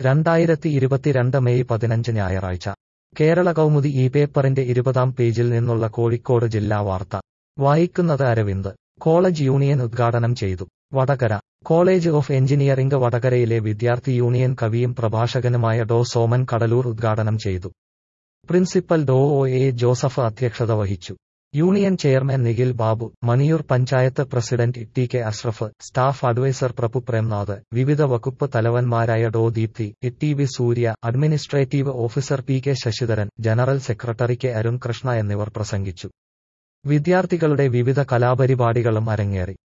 രണ്ടായിരത്തി ഇരുപത്തിരണ്ട് മെയ് പതിനഞ്ച് ഞായറാഴ്ച കേരള കൗമുദി ഈ പേപ്പറിന്റെ ഇരുപതാം പേജിൽ നിന്നുള്ള കോഴിക്കോട് ജില്ലാ വാർത്ത വായിക്കുന്നത് അരവിന്ദ് കോളേജ് യൂണിയൻ ഉദ്ഘാടനം ചെയ്തു വടകര കോളേജ് ഓഫ് എഞ്ചിനീയറിംഗ് വടകരയിലെ വിദ്യാർത്ഥി യൂണിയൻ കവിയും പ്രഭാഷകനുമായ ഡോ സോമൻ കടലൂർ ഉദ്ഘാടനം ചെയ്തു പ്രിൻസിപ്പൽ ഡോ ഒ എ ജോസഫ് അധ്യക്ഷത വഹിച്ചു union chairman Nikhil Babu Maniyur panchayat president T K Ashraf staff adviser Prabhu Premnath വിവിധ വകുപ്പ് തലവന്മാരായ ഡോ Deepthi T V Surya administrative officer P K Sasidharan general secretary K Arun Krishna എന്നിവർ പ്രസംഗിച്ചു വിദ്യാർത്ഥികളുടെ വിവിധ കലാപരിപാടികളും അരങ്ങേറി